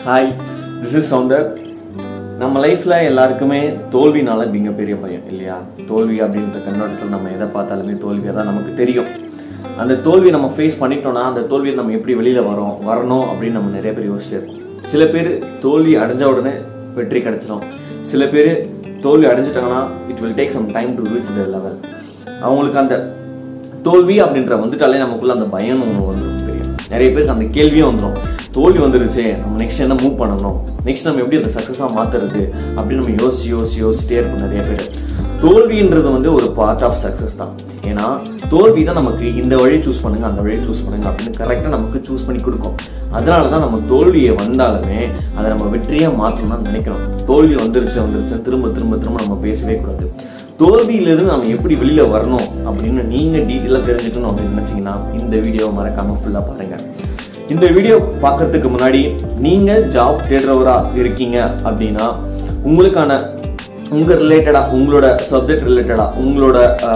hi this is Soundar நம்ம லைஃப்பில் எல்லாருக்குமே தோல்வினால மிகப்பெரிய பயம் இல்லையா தோல்வி அப்படின்ற கண்ணோட்டத்தில் நம்ம எதை பார்த்தாலுமே தோல்வியாக தான் நமக்கு தெரியும் அந்த தோல்வியை நம்ம ஃபேஸ் பண்ணிட்டோம்னா அந்த தோல்வியை நம்ம எப்படி வெளியில் வரோம் வரணும் அப்படின்னு நம்ம நிறைய பேர் யோசிச்சிருக்கோம் சில பேர் தோல்வி அடைஞ்ச உடனே வெற்றி கிடைச்சிடும் சில பேர் தோல்வி அடைஞ்சிட்டாங்கன்னா it will take some time to reach the level அவங்களுக்கு அந்த தோல்வி அப்படின்ற வந்துட்டாலே நமக்குள்ள அந்த பயம் ஒன்று வந்துடும் தெரியும் நிறைய பேருக்கு அந்த கேள்வியும் வந்துடும் தோல்வி வந்துருச்சு நம்ம நெக்ஸ்ட் என்ன மூவ் பண்ணணும் நெக்ஸ்ட் நம்ம எப்படி அதை சக்ஸஸாக மாற்றுறது அப்படின்னு நம்ம யோசி யோசி யோசிச்சிட்டே இருக்கும் நிறைய பேர் தோல்வின்றது வந்து ஒரு பார்ட் ஆஃப் சக்ஸஸ் தான் ஏன்னா தோல்வி தான் நமக்கு இந்த வழி சூஸ் பண்ணுங்க அந்த வழி சூஸ் பண்ணுங்க அப்படின்னு கரெக்டாக நமக்கு சூஸ் பண்ணி கொடுக்கும் அதனால தான் நம்ம தோல்வியை வந்தாலுமே அதை நம்ம வெற்றியாக மாற்றணும் தான் நினைக்கிறோம் தோல்வி வந்துருச்சு வந்துருச்சு திரும்ப திரும்ப திரும்ப நம்ம பேசவே கூடாது தோல்வியிலிருந்து நம்ம எப்படி வெளியில வரணும் அப்படின்னு நீங்க டீட்டெயிலாக தெரிஞ்சுக்கணும் அப்படின்னு நினைச்சீங்கன்னா இந்த வீடியோவை மறக்காம ஃபுல்லா பாருங்க இந்த வீடியோ பார்க்கறதுக்கு முன்னாடி நீங்க ஜாப் தேடுறவரா இருக்கீங்க அப்படின்னா உங்களுக்கான உங்க ரிலேட்டடா உங்களோட சப்ஜெக்ட் ரிலேட்டடா உங்களோட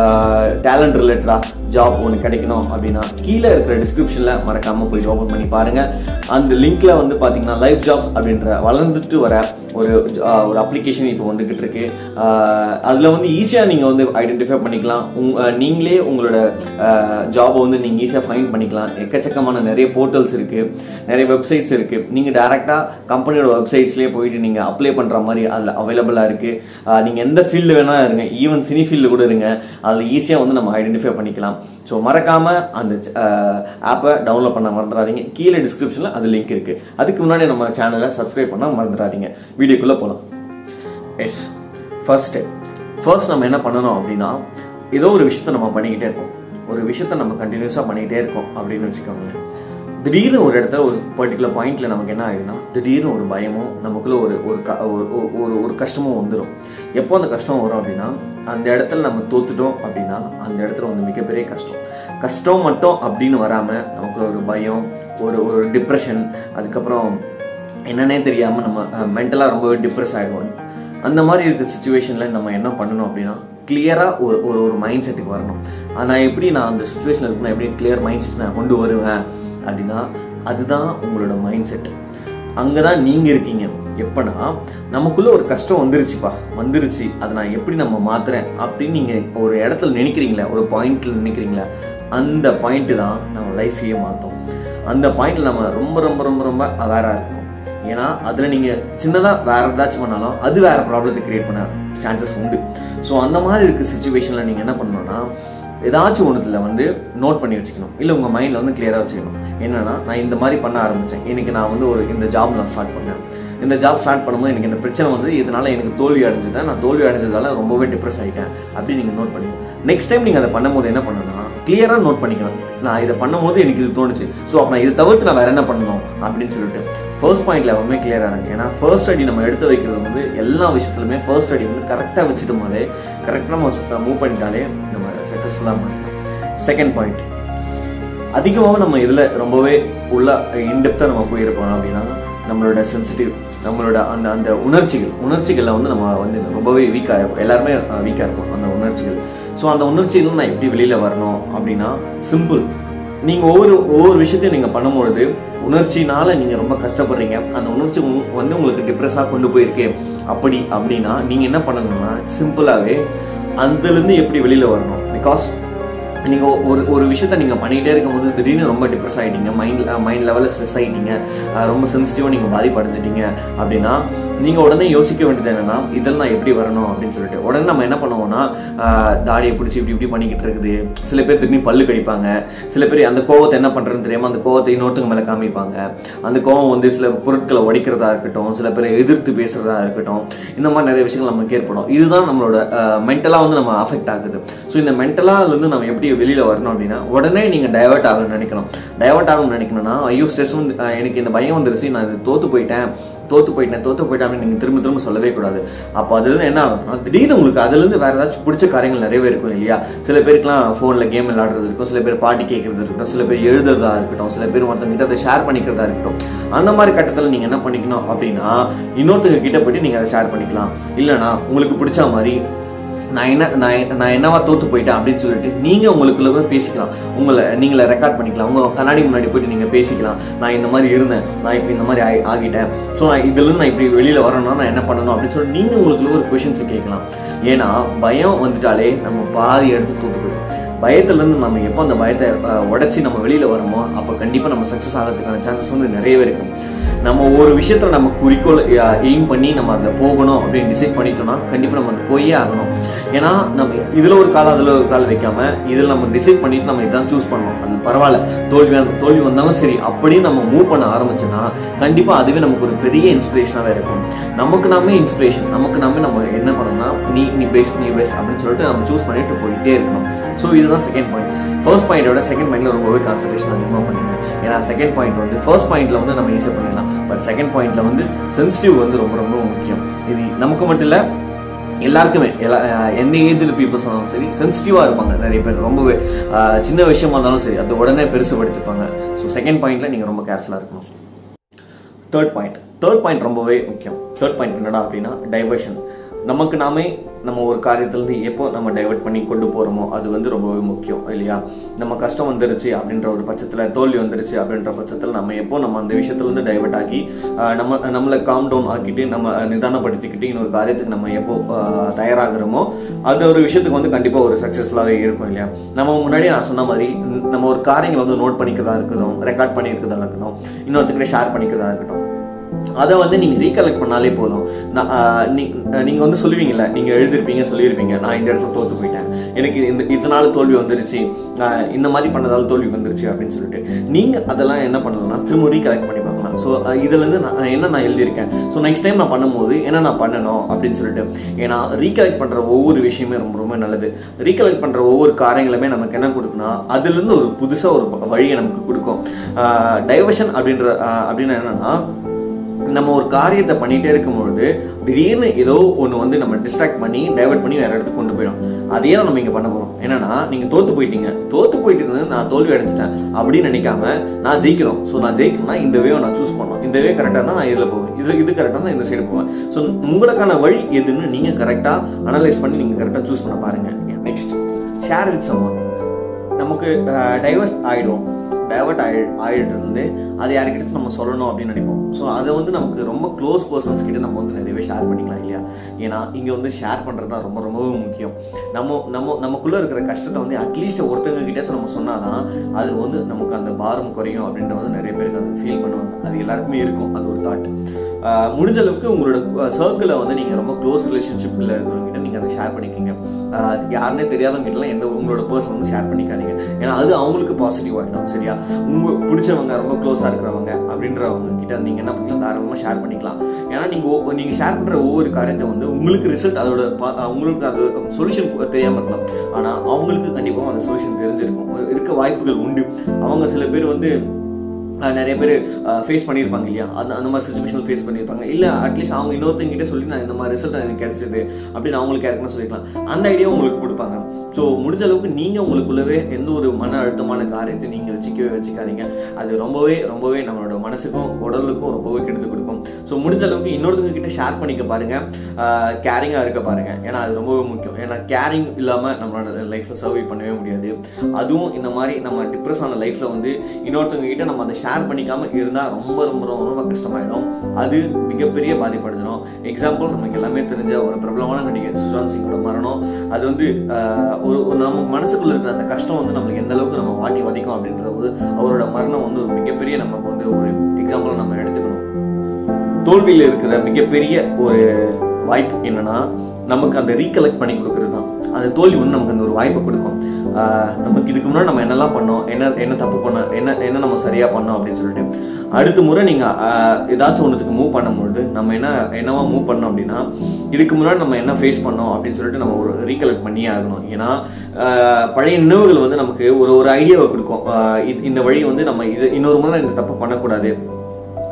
டேலண்ட் ரிலேட்டடா ஜாப் ஒன்று கிடைக்கணும் அப்படின்னா கீழே இருக்கிற டிஸ்கிரிப்ஷன்ல மறக்காம போய் ஓப்பன் பண்ணி பாருங்க அந்த லிங்க்ல வந்து பாத்தீங்கன்னா லைஃப் ஜாப்ஸ் அப்படின்ற வளர்ந்துட்டு வர ஒரு ஆஹ், ஒரு அப்ளிகேஷன் இப்போ வந்துகிட்டு இருக்கு ஆஹ், அதுல வந்து ஈஸியா நீங்க வந்து ஐடென்டிஃபை பண்ணிக்கலாம் உங் ஆஹ், நீங்களே உங்களோட ஜாபை வந்து நீங்க ஈஸியா ஃபைண்ட் பண்ணிக்கலாம் எக்கச்சக்கமான நிறைய போர்ட்டல்ஸ் இருக்கு நிறைய வெப்சைட்ஸ் இருக்கு நீங்க டைரக்டா கம்பெனியோட வெப்சைட்ஸ்லயே போயிட்டு நீங்க அப்ளை பண்ற மாதிரி அதுல அவைலபிளா இருக்கு ஆஹ், நீங்க எந்த ஃபீல்டு வேணா இருங்க ஈவன் சினி ஃபீல்டு கூட இருங்க அதுல ஈஸியா வந்து நம்ம ஐடென்டிஃபை பண்ணிக்கலாம் ஸோ மறக்காம அந்த ஆப்பை டவுன்லோட் பண்ண மறந்துடாதீங்க கீழே டிஸ்கிரிப்ஷன்ல அது லிங்க் இருக்கு அதுக்கு முன்னாடி நம்ம சேனலை சப்ஸ்கிரைப் பண்ண மறந்துடாதீங்க வீடியோக்குள்ள போகலாம் எஸ் ஃபர்ஸ்ட் ஸ்டெப் ஃபர்ஸ்ட் நம்ம என்ன பண்ணணும் அப்படின்னா ஏதோ ஒரு விஷயத்த நம்ம பண்ணிக்கிட்டே இருக்கோம் ஒரு விஷயத்த நம்ம கண்டினியூஸாக பண்ணிக்கிட்டே இருக்கோம் அப்படின்னு வச்சுக்கோங்களேன் திடீர்னு ஒரு இடத்துல ஒரு பர்டிகுலர் பாயிண்ட்ல நமக்கு என்ன ஆகுதுன்னா திடீர்னு ஒரு பயமும் நமக்குள்ள ஒரு ஒரு க- ஒரு- ஒரு- ஒரு ஒரு கஷ்டமும் வந்துடும் எப்போ அந்த கஷ்டம் வரும் அப்படின்னா அந்த இடத்துல நம்ம தோத்துட்டோம் அப்படின்னா அந்த இடத்துல வந்து மிகப்பெரிய கஷ்டம் கஷ்டம் மட்டும் அப்படின்னு வராம நமக்குள்ள ஒரு பயம் ஒரு ஒரு டிப்ரெஷன் அதுக்கப்புறம் என்னன்னே தெரியாம நம்ம மென்டலாக ரொம்பவே டிப்ரெஸ் ஆகிடுவோம் அந்த மாதிரி இருக்கிற சுச்சுவேஷனில் நம்ம என்ன பண்ணணும் அப்படின்னா கிளியராக ஒரு ஒரு ஒரு மைண்ட் செட்டுக்கு வரணும் ஆனா நான் எப்படி நான் அந்த சுச்சுவேஷனில் இருக்கணும் எப்படி கிளியர் மைண்ட் செட் நான் கொண்டு வருவேன் அப்படின்னா அதுதான் உங்களோட மைண்ட் செட் அங்கே தான் நீங்கள் இருக்கீங்க எப்பனா நமக்குள்ள ஒரு கஷ்டம் வந்துருச்சுப்பா வந்துருச்சு அதை நான் எப்படி நம்ம மாத்துறேன் அப்படின்னு நீங்கள் ஒரு இடத்துல நினைக்கிறீங்களா ஒரு பாயிண்ட்ல நினைக்கிறீங்களா அந்த பாயிண்ட் தான் நம்ம லைஃபையே மாற்றும் அந்த பாயிண்ட்ல நம்ம ரொம்ப ரொம்ப ரொம்ப ரொம்ப அவேராக இருக்கணும் ஏன்னா அதில் நீங்கள் சின்னதாக வேற ஏதாச்சும் பண்ணாலும் அது வேற ப்ராப்ளத்தை கிரியேட் பண்ண சான்சஸ் உண்டு ஸோ அந்த மாதிரி இருக்க சுச்சுவேஷனில் நீங்கள் என்ன பண்ணணும்னா ஏதாச்சும் ஒன்றுத்துல வந்து நோட் பண்ணி வச்சுக்கணும் இல்லை உங்கள் மைண்டில் வந்து கிளியராக வச்சுக்கணும் என்னன்னா நான் இந்த மாதிரி பண்ண ஆரம்பித்தேன் இன்னைக்கு நான் வந்து ஒரு இந்த ஜாப் நான் ஸ்டார்ட் பண்ணேன் இந்த ஜாப் ஸ்டார்ட் பண்ணும்போது எனக்கு இந்த பிரச்சனை வந்து இதனால எனக்கு தோல்வி அடைஞ்சிட்டேன் நான் தோல்வி அடைஞ்சதால ரொம்பவே டிப்ரெஸ் ஆகிட்டேன் அப்படின்னு நீங்கள் நோட் பண்ணிக்கணும் நெக்ஸ்ட் டைம் நீங்கள் அதை பண்ணும்போது என்ன பண்ணணும்னா கிளியராக நோட் பண்ணிக்கணும் நான் இதை பண்ணும்போது எனக்கு இது தோணுச்சு ஸோ அப்போ நான் இதை தவிர்த்து நான் வேற என்ன பண்ணணும் அப்படின்னு சொல்லிட்டு ஃபர்ஸ்ட் பாயிண்ட்ல எப்பவுமே கிளியராக இருங்க ஏன்னா ஃபர்ஸ்ட் அடி நம்ம எடுத்து வைக்கிறது வந்து எல்லா விஷயத்துலையுமே ஃபர்ஸ்ட் அடி வந்து கரெக்டாக வச்சுட்டோமாலே கரெக்டாக நம்ம மூவ் பண்ணிட்டாலே நம்ம சக்ஸஸ்ஃபுல்லாக மாறிடலாம் செகண்ட் பாயிண்ட் அதிகமாக நம்ம இதில் ரொம்பவே உள்ள இன்டெப்த்தாக நம்ம போயிருக்கோம் அப்படின்னா நம்மளோட சென்சிட்டிவ் நம்மளோட அந்த அந்த உணர்ச்சிகள் உணர்ச்சிகளில் வந்து நம்ம வந்து ரொம்பவே வீக்காக இருப்போம் எல்லாருமே வீக்காக இருப்போம் அந்த உணர்ச்சிகள் ஸோ அந்த உணர்ச்சிகள் நான் எப்படி வெளியில் வரணும் அப்படின்னா சிம்பிள் நீங்கள் ஒவ்வொரு ஒவ்வொரு விஷயத்தையும் நீங்கள் பண்ணும்பொழுது உணர்ச்சினால நீங்கள் ரொம்ப கஷ்டப்படுறீங்க அந்த உணர்ச்சி உங்க- வந்து உங்களுக்கு டிப்ரெஸ்ஸாக கொண்டு போயிருக்கு அப்படி அப்படின்னா நீங்கள் என்ன பண்ணணும்னா சிம்பிளாகவே அதுலேருந்து எப்படி வெளியில் வரணும் பிகாஸ் நீங்க ஒரு ஒரு விஷயத்த நீங்க பண்ணிட்டே இருக்கும்போது திடீர்னு ரொம்ப டிப்ரெஸ் ஆயிட்டீங்க மைண்ட் மைண்ட் லெவலில் ஸ்ட்ரெஸ் ஆயிட்டீங்க அஹ் ரொம்ப சென்சிட்டிவா நீங்க பாதிப்படைஞ்சிட்டீங்க அப்படின்னா நீங்க உடனே யோசிக்க வேண்டியது என்னன்னா இதெல்லாம் நான் எப்படி வரணும் அப்படின்னு சொல்லிட்டு உடனே நம்ம என்ன பண்ணுவோம்னா அஹ் தாடியை பிடிச்சி இப்படி இப்படி பண்ணிக்கிட்டு இருக்குது சில பேர் திரும்பி பல்லு கடிப்பாங்க சில பேர் அந்த கோவத்தை என்ன பண்றதுன்னு தெரியாம அந்த கோவத்தை இன்னொருத்தங்க மேல காமிப்பாங்க அந்த கோவம் வந்து சில பொருட்களை உடைக்கிறதா இருக்கட்டும் சில பேரை எதிர்த்து பேசுறதா இருக்கட்டும் இந்த மாதிரி நிறைய விஷயங்கள் நமக்கு ஏற்படும் இதுதான் நம்மளோட மென்டலா வந்து நம்ம அஃபெக்ட் ஆகுது ஸோ இந்த மென்டலா இருந்து நம்ம எப்படி வெளியில வரணும் அப்படின்னா உடனே நீங்க டைவர்ட் ஆகணும்னு நினைக்கணும் டைவர்ட் ஆகணும்னு நினைக்கணும்னா ஐயோ ஸ்ட்ரெஸ் வந்து அஹ், எனக்கு இந்த பயம் வந்துருச்சு நான் இது தோத்து போயிட்டேன் தோத்து போயிட்டேன் தோத்து போயிட்டேன் அப்படின்னு நீங்க திரும்ப திரும்ப சொல்லவே கூடாது அப்போ அதுல இருந்து என்ன ஆகும்னா திடீர்னு உங்களுக்கு அதுல இருந்து வேற ஏதாச்சும் பிடிச்ச காரியங்கள் நிறையவே இருக்கும் இல்லையா சில பேருக்குலாம் ஃபோன்ல கேம் விளையாடுறது இருக்கும் சில பேர் பாட்டு கேட்கறது இருக்கட்டும் சில பேர் எழுதுறதா இருக்கட்டும் சில பேர் மற்றவங்க கிட்ட அதை ஷேர் பண்ணிக்கிறதா இருக்கட்டும் அந்த மாதிரி கட்டத்தில் நீங்க என்ன பண்ணிக்கணும் அப்படின்னா இன்னொருத்தங்க கிட்ட போயிட்டு நீங்க அதை ஷேர் பண்ணிக்கலாம் இல்லைனா உங்களுக்கு பிடிச்ச மாதிரி நான் என்ன நான் எ- நான் என்னவா தோத்து போயிட்டேன் அப்படின்னு சொல்லிட்டு நீங்க உங்களுக்குள்ள போய் பேசிக்கலாம் உங்களை நீங்களே ரெக்கார்ட் பண்ணிக்கலாம் உங்க கண்ணாடி முன்னாடி போயிட்டு நீங்க பேசிக்கலாம் நான் இந்த மாதிரி இருந்தேன் நான் இப்போ இந்த மாதிரி ஆகி ஆகிட்டேன் ஸோ நான் இதுல இருந்து நான் இப்படி வெளியில வரணும்னா நான் என்ன பண்ணணும் அப்படின்னு சொல்லி நீங்க உங்களுக்குள்ள ஒரு கொஷின்ஸ் கேட்கலாம் ஏன்னா பயம் வந்துட்டாலே நம்ம பாதி எடுத்து தோத்து போயிடும் பயத்துல இருந்து நம்ம எப்போ அந்த பயத்தை அஹ், உடைச்சி நம்ம வெளியில வரோமோ அப்போ கண்டிப்பா நம்ம சக்ஸஸ் ஆகிறதுக்கான சான்சஸ் வந்து நிறையவே இருக்கும் நம்ம ஒரு விஷயத்துல நம்ம குறிக்கோள் எய்ம் பண்ணி நம்ம அதில் போகணும் அப்படின்னு டிசைட் பண்ணிட்டோம்னா கண்டிப்பா நம்ம அதுல போயே ஆகணும் ஏன்னா நம்ம இதுல ஒரு கால் அதுல ஒரு கால் வைக்காம இதுல நம்ம டிசைட் பண்ணிட்டு நம்ம இதான் சூஸ் பண்ணணும் அது பரவாயில்ல தோல்வி வந்த- தோல்வி வந்தாலும் சரி அப்படியே நம்ம மூவ் பண்ண ஆரம்பிச்சோன்னா கண்டிப்பா அதுவே நமக்கு ஒரு பெரிய இன்ஸ்பிரேஷனாவே இருக்கும் நமக்கு நாமே இன்ஸ்பிரேஷன் நமக்கு நாமே நம்ம என்ன பண்ணணும்னா நீ நீ பெஸ்ட் நீ பெஸ்ட் அப்படின்னு சொல்லிட்டு நம்ம சூஸ் பண்ணிட்டு போயிட்டே இருக்கணும் ஸோ இதுதான் செகண்ட் பாயிண்ட் ஃபர்ஸ்ட் பாயிண்டோட செகண்ட் பாயிண்ட்ல ரொம்பவே கான்சன்ட்ரேஷன் அதிகமாக பண்ணுங்க ஏன்னா செகண்ட் பாயிண்ட் வந்து ஃபர்ஸ்ட் பாயிண்ட்ல வந்து நம்ம ஈஸியாக பண்ணிடலாம் பட் செகண்ட் பாயிண்ட்ல வந்து சென்சிட்டிவ் வந்து ரொம்ப ரொம்ப முக்கியம் இது நமக்கு மட்டும் இல்லை எல்லாருக்குமே எல்லா அஹ் எந்த ஏஜில் பீப்புள்ஸ் ஆனாலும் சரி சென்சிட்டிவாக இருப்பாங்க நிறைய பேர் ரொம்பவே அஹ் சின்ன விஷயமா இருந்தாலும் சரி அதை உடனே பெருசுபடுத்திப்பாங்க ஸோ செகண்ட் பாயிண்ட்ல நீங்கள் ரொம்ப கேர்ஃபுல்லாக இருக்கணும் தேர்ட் பாயிண்ட் தேர்ட் பாயிண்ட் ரொம்பவே முக்கியம் தேர்ட் பாயிண்ட் என்னடா அப்படின்னா டைவர்ஷன் நமக்கு நாமே நம்ம ஒரு காரியத்திலேருந்து எப்போ நம்ம டைவர்ட் பண்ணி கொண்டு போகிறோமோ அது வந்து ரொம்பவே முக்கியம் இல்லையா நம்ம கஷ்டம் வந்துருச்சு அப்படின்ற ஒரு பட்சத்தில் தோல்வி வந்துருச்சு அப்படின்ற பட்சத்தில் நம்ம எப்போ நம்ம அந்த விஷயத்துலேருந்து டைவர்ட் ஆகி ஆஹ், நம்ம நம்மளை காம் டவுன் ஆக்கிட்டு நம்ம நிதானப்படுத்திக்கிட்டு இன்னொரு காரியத்துக்கு நம்ம எப்போ ஆஹ், தயாராகிறோமோ அது ஒரு விஷயத்துக்கு வந்து கண்டிப்பாக ஒரு சக்ஸஸ்ஃபுல்லாகவே இருக்கும் இல்லையா நம்ம முன்னாடி நான் சொன்ன மாதிரி ந- நம்ம ஒரு காரியங்களை வந்து நோட் பண்ணிக்கிறதா இருக்கட்டும் ரெக்கார்ட் பண்ணியிருக்கிறதா இருக்கட்டும் இன்னொருத்தக்கிட்ட ஷேர் பண்ணிக்கிறதா இருக்கட்டும் அதை வந்து நீங்க ரீகலெக்ட் பண்ணாலே போதும் நான், ஆஹ், நீ- ஆஹ், நீங்க வந்து சொல்லுவீங்கல்ல நீங்க எழுதிருப்பீங்க சொல்லியிருப்பீங்க நான் இந்த இடத்துல தோத்து போயிட்டேன் எனக்கு இந்த இதனால தோல்வி வந்துருச்சு ஆஹ், இந்த மாதிரி பண்ணதால தோல்வி வந்துருச்சு அப்படின்னு சொல்லிட்டு நீங்க அதெல்லாம் என்ன பண்ணலாம்னா திரும்ப ரீகலெக்ட் பண்ணி பார்க்கலாம் ஸோ இதுல இருந்து நான் என்ன நான் எழுதியிருக்கேன் ஸோ நெக்ஸ்ட் டைம் நான் பண்ணும்போது என்ன நான் பண்ணணும் அப்படின்னு சொல்லிட்டு ஏன்னா ரீகலெக்ட் பண்ற ஒவ்வொரு விஷயமே ரொம்ப ரொம்ப நல்லது ரீகலெக்ட் பண்ற ஒவ்வொரு காரியங்களுமே நமக்கு என்ன கொடுக்குன்னா அதுல இருந்து ஒரு புதுசா ஒரு வழியை நமக்கு கொடுக்கும் டைவர்ஷன் அப்படின்ற ஆஹ், அப்படின்னு என்னன்னா நம்ம ஒரு காரியத்தை பண்ணிட்டே இருக்கும் பொழுது திடீர்னு ஏதோ ஒன்று வந்து நம்ம டிஸ்ட்ராக்ட் பண்ணி டைவர்ட் பண்ணி வேற இடத்துக்கு கொண்டு போயிடும் அதே தான் நம்ம இங்கே பண்ண போகிறோம் என்னன்னா நீங்கள் தோத்து போயிட்டீங்க தோத்து போயிட்டு இருந்து நான் தோல்வி அடைஞ்சிட்டேன் அப்படின்னு நினைக்காம நான் ஜெயிக்கணும் ஸோ நான் ஜெயிக்கணும்னா இந்த வேவை நான் சூஸ் பண்ணணும் இந்த வே கரெக்டாக தான் நான் இதில் போவேன் இது இது கரெக்டாக தான் இந்த சைடு போவேன் ஸோ உங்களுக்கான வழி எதுன்னு நீங்கள் கரெக்டாக அனலைஸ் பண்ணி நீங்கள் கரெக்டாக சூஸ் பண்ண பாருங்க நெக்ஸ்ட் ஷேர் வித் சம்மன் நமக்கு டைவர்ஸ் ஆகிடும் டைவர்ட் ஆகி ஆகிட்டு இருந்து அது யாருக்கிட்ட நம்ம சொல்லணும் அப்படின்னு நினைப்போம் ஸோ அதை வந்து நமக்கு ரொம்ப க்ளோஸ் பர்சன்ஸ் கிட்ட நம்ம வந்து நிறையவே ஷேர் பண்ணிக்கலாம் இல்லையா ஏன்னா இங்கே வந்து ஷேர் பண்ணுறது தான் ரொம்ப ரொம்பவே முக்கியம் நம்ம நம்ம நமக்குள்ளே இருக்கிற கஷ்டத்தை வந்து அட்லீஸ்ட் ஒருத்தங்க கிட்டே நம்ம சொன்னாதான் அது வந்து நமக்கு அந்த பாரம் குறையும் அப்படின்ற வந்து நிறைய பேருக்கு அதை ஃபீல் பண்ணுவாங்க அது எல்லாருக்குமே இருக்கும் அது ஒரு தாட் முடிஞ்ச அளவுக்கு உங்களோட சர்க்கிளில் வந்து நீங்கள் ரொம்ப க்ளோஸ் ரிலேஷன்ஷிப்பில் இருக்கிறவங்க கிட்ட நீங்கள் அதை ஷேர் பண்ணிக்கிங்க ஆஹ் யாருன்னே தெரியாதவங்க கிட்டலாம் எந்த உங்களோட பர்சன் வந்து ஷேர் பண்ணிக்காதீங்க ஏன்னா அது அவங்களுக்கு பாசிட்டிவ் ஆகிடும் சரியா உங்க பிடிச்சவங்க ரொம்ப க்ளோஸாக இருக்கிறவங்க அப்படின்றவங்க கிட்ட நீங்கள் என்ன பண்ணிக்கலாம் தாராளமாக ஷேர் பண்ணிக்கலாம் ஏன்னா நீங்கள் நீங்கள் ஷேர் பண்ணுற ஒவ்வொரு காரியத்தை வந்து உங்களுக்கு ரிசல்ட் அதோட பா- உங்களுக்கு அது சொல்யூஷன் தெரியாமல் இருக்கலாம் ஆனால் அவங்களுக்கு கண்டிப்பாக அந்த சொல்யூஷன் தெரிஞ்சிருக்கும் இருக்க வாய்ப்புகள் உண்டு அவங்க சில பேர் வந்து அஹ் நிறைய பேர் ஃபேஸ் பண்ணியிருப்பாங்க இல்லையா அந்த அந்த மாதிரி சுச்சுவேஷன் ஃபேஸ் பண்ணியிருப்பாங்க இல்லை அட்லீஸ்ட் அவங்க இன்னொருத்தங்க கிட்ட சொல்லி நான் இந்த மாதிரி ரிசல்ட் எனக்கு கிடைச்சது அப்படின்னு அவங்களுக்கு யாருக்குன்னா சொல்லிக்கலாம் அந்த ஐடியா உங்களுக்கு கொடுப்பாங்க ஸோ முடிஞ்ச அளவுக்கு நீங்கள் உங்களுக்குள்ளவே எந்த ஒரு மன அழுத்தமான காரியத்தை நீங்கள் வச்சுக்கவே வச்சுக்காதீங்க அது ரொம்பவே ரொம்பவே நம்மளோட மனசுக்கும் உடலுக்கும் ரொம்பவே கெடுத்து கொடுக்கும் ஸோ முடிஞ்ச அளவுக்கு இன்னொருத்தங்க கிட்ட ஷேர் பண்ணிக்க பாருங்க கேரிங்காக இருக்க பாருங்க ஏன்னா அது ரொம்பவே முக்கியம் ஏன்னா கேரிங் இல்லாமல் நம்மளோட லைஃப்பில் சர்வை பண்ணவே முடியாது அதுவும் இந்த மாதிரி நம்ம டிப்ரெஸ் ஆன லைஃப்பில் வந்து இன்னொருத்தவங்க கிட்ட நம்ம அதை ஷேர் பண்ணிக்காம இருந்தால் ரொம்ப ரொம்ப ரொம்ப ரொம்ப கஷ்டமாயிடும் அது மிகப்பெரிய பாதிப்படுத்திடும் எக்ஸாம்பிள் நமக்கு எல்லாமே தெரிஞ்ச ஒரு பிரபலமான நடிகர் சுஷாந்த் சிங்கோட மரணம் அது வந்து ஆஹ், ஒரு ஒரு நம்ம மனசுக்குள்ள இருக்கிற அந்த கஷ்டம் வந்து நம்மளுக்கு எந்த அளவுக்கு நம்ம வாட்டி வதைக்கும் அப்படின்றது அவரோட மரணம் வந்து ஒரு மிகப்பெரிய நமக்கு வந்து ஒரு எக்ஸாம்பிள் நம்ம எடுத்துக்கணும் தோல்வியில் இருக்கிற மிகப்பெரிய ஒரு வாய்ப்பு என்னன்னா நமக்கு அந்த ரீகலெக்ட் பண்ணி கொடுக்கறது தான் அந்த தோல்வி வந்து நமக்கு அந்த ஒரு வாய்ப்பை கொடுக்கும் ஆஹ் நமக்கு இதுக்கு முன்னாடி நம்ம என்னெல்லாம் பண்ணோம் என்ன என்ன தப்பு பண்ணோம் என்ன என்ன நம்ம சரியா பண்ணோம் அப்படின்னு சொல்லிட்டு அடுத்த முறை நீங்க ஆஹ் ஏதாச்சும் ஒன்றுத்துக்கு மூவ் பண்ணும்பொழுது நம்ம என்ன என்னவா மூவ் பண்ணோம் அப்படின்னா இதுக்கு முன்னாடி நம்ம என்ன ஃபேஸ் பண்ணோம் அப்படின்னு சொல்லிட்டு நம்ம ஒரு ரீகலெக்ட் பண்ணியே ஆகணும் ஏன்னா ஆஹ் பழைய நினைவுகள் வந்து நமக்கு ஒரு ஒரு ஐடியாவை கொடுக்கும் ஆஹ் இது- இந்த வழி வந்து நம்ம இது இன்னொரு முறை இந்த தப்பு பண்ணக்கூடாது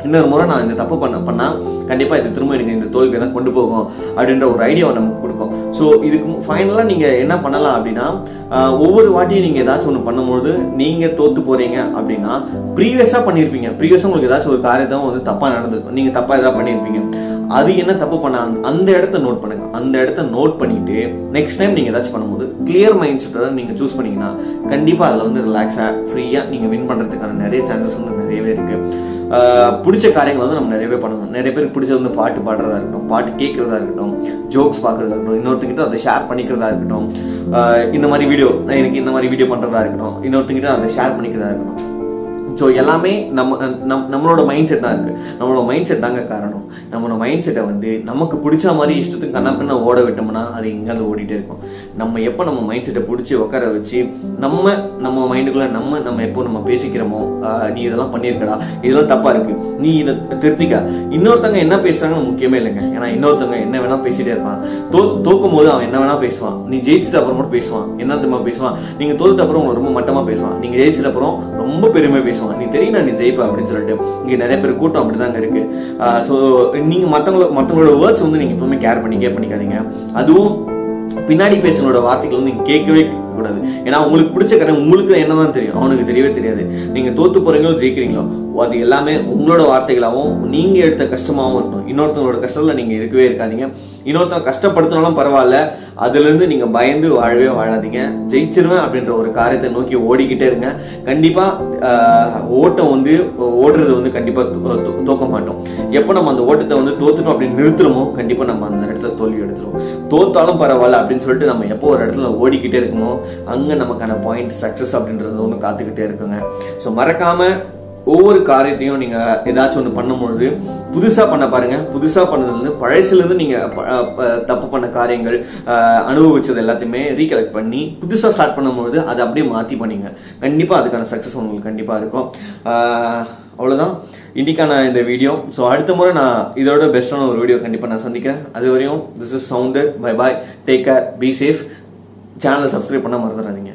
இன்னொரு முறை நான் இந்த தப்பு பண்ண பண்ணா கண்டிப்பா இது திரும்ப எனக்கு இந்த தோல்வியை தான் கொண்டு போகும் அப்படின்ற ஒரு ஐடியாவை நமக்கு கொடுக்கும் ஸோ இதுக்கு ஃபைனலா நீங்க என்ன பண்ணலாம் அப்படின்னா ஆஹ், ஒவ்வொரு வாட்டியும் நீங்க ஏதாச்சும் ஒன்று பண்ணும்போது நீங்க தோத்து போறீங்க அப்படின்னா ப்ரீவியஸா பண்ணியிருப்பீங்க ப்ரீவியஸா உங்களுக்கு ஏதாச்சும் ஒரு காரியத்தை வந்து தப்பா நடந்திருக்கும் நீங்க தப்பா ஏதாவது பண்ணியிருப்பீங்க அது என்ன தப்பு பண்ண அந்த- அந்த இடத்த நோட் பண்ணுங்க அந்த இடத்த நோட் பண்ணிட்டு நெக்ஸ்ட் டைம் நீங்க ஏதாச்சும் பண்ணும்போது கிளியர் மைண்ட் செட்டை நீங்க சூஸ் பண்ணீங்கன்னா கண்டிப்பா அதுல வந்து ரிலாக்ஸா ஃப்ரீயா நீங்க வின் பண்றதுக்கான நிறைய சான்சஸ் வந்து நிறையவே இருக்கு ஆஹ் பிடிச்ச காரியங்கள் வந்து நம்ம நிறையவே பண்ணணும் நிறைய பேருக்கு பிடிச்சது வந்து பாட்டு பாடுறதா இருக்கட்டும் பாட்டு கேட்கறதா இருக்கட்டும் ஜோக்ஸ் பார்க்கறதா இருக்கட்டும் இன்னொருத்தங்கிட்ட அதை ஷேர் பண்ணிக்கிறதா இருக்கட்டும் ஆஹ் இந்த மாதிரி வீடியோ எனக்கு இந்த மாதிரி வீடியோ பண்றதா இருக்கட்டும் இன்னொருத்தங்கிட்ட அதை ஷேர் பண்ணிக்கிறதா இருக்கட்டும் ஸோ எல்லாமே நம்ம நம் நம்மளோட மைண்ட் செட் தான் இருக்கு நம்மளோட மைண்ட் செட் தாங்க காரணம் நம்மளோட மைண்ட் செட்டை வந்து நமக்கு பிடிச்ச மாதிரி இஷ்டத்துக்கு கண்ணா பின்ன ஓட விட்டோம்னா அது எங்கேயாவது ஓடிட்டே இருக்கும் நம்ம எப்போ நம்ம மைண்ட் செட்டை பிடிச்சி உட்கார வச்சு நம்ம நம்ம மைண்டுக்குள்ள நம்ம நம்ம எப்போ நம்ம பேசிக்கிறோமோ ஆஹ் நீ இதெல்லாம் பண்ணியிருக்கடா இதெல்லாம் தப்பா இருக்கு நீ இதை திருத்திக்க இன்னொருத்தவங்க என்ன பேசுறாங்கன்னு முக்கியமே இல்லைங்க ஏன்னா இன்னொருத்தவங்க என்ன வேணா பேசிட்டே இருப்பான் தோ தோக்கும் போது அவன் என்ன வேணா பேசுவான் நீ ஜெயிச்சிட்ட அப்புறம் கூட பேசுவான் என்ன தெரியுமா பேசுவான் நீங்க தோத்த அப்புறம் உங்களை ரொம்ப மட்டமா பேசுவான் நீங்க ஜெயிச்சிட்ட அப்புறம் ரொம்ப பெருமையா பேசுவான் நீ தெரியும் நீ ஜெயிப்ப அப்படின்னு சொல்லிட்டு இங்க நிறைய பேர் கூட்டம் அப்படிதாங்க இருக்கு ஸோ நீங்க மத்தவங்கள மத்தவங்களோட வேர்ட்ஸ் வந்து நீங்க எப்பவுமே கேர் பண்ணி கேர் பண்ணிக்காதீங்க அதுவும் பின்னாடி பேசுனோட வார்த்தைகள் வந்து நீங்க கேட்கவே கூடாது ஏன்னா உங்களுக்கு பிடிச்ச காரியம் உங்களுக்கு என்னதான் தெரியும் அவனுக்கு தெரியவே தெரியாது நீங்க தோத்து போறீங்களோ ஜெயிக்கிறீங்களோ அது எல்லாமே உங்களோட வார்த்தைகளாகவும் நீங்க எடுத்த கஷ்டமாகவும் இருக்கணும் இன்னொருத்தவங்களோட கஷ்டத்துல நீங்க இருக்கவே இருக்காதீங்க இன்னொருத்தவங்க கஷ்டப்படுத்தினாலும் பரவாயில்ல அதுல இருந்து நீங்க பயந்து வாழவே வாழாதீங்க ஜெயிச்சிருவேன் அப்படின்ற ஒரு காரியத்தை நோக்கி ஓடிக்கிட்டே இருங்க கண்டிப்பா ஆஹ், ஓட்டம் வந்து ஓடுறது வந்து கண்டிப்பா தோ- தோ- தோக்க மாட்டோம் எப்போ நம்ம அந்த ஓட்டத்தை வந்து தோத்துட்டோம் அப்படின்னு நிறுத்துறோமோ கண்டிப்பா நம்ம அந்த இடத்துல தோல்வி எடுத்துரும் தோத்தாலும் பரவாயில்ல அப்படின்னு சொல்லிட்டு நம்ம எப்போ ஒரு இடத்துல ஓடிக்கிட்டே இருக்கணுமோ அங்க நமக்கான பாயிண்ட் சக்சஸ் அப்படின்றது ஒன்று காத்துக்கிட்டே இருக்குங்க ஸோ மறக்காம ஒவ்வொரு காரியத்தையும் நீங்க ஏதாச்சும் ஒன்று பண்ணும்பொழுது புதுசா பண்ண பாருங்க புதுசா பண்ணதுல இருந்து பழசுல இருந்து நீங்க ப- அஹ் ப- தப்பு பண்ண காரியங்கள் அஹ், அனுபவிச்சது எல்லாத்தையுமே ரீகலெக்ட் பண்ணி புதுசா ஸ்டார்ட் பண்ணும்பொழுது அதை அப்படியே மாத்தி பண்ணீங்க கண்டிப்பா அதுக்கான சக்சஸ் உங்களுக்கு கண்டிப்பா இருக்கும் அஹ், அவ்வளவுதான் இன்னைக்கான இந்த வீடியோ ஸோ அடுத்த முறை நான் இதோட பெஸ்டான ஒரு வீடியோ கண்டிப்பா நான் சந்திக்கிறேன் அது வரையும் this is Soundar bye bye take care be safe சேனலை சப்ஸ்கிரைப் பண்ண மறந்துடாதீங்க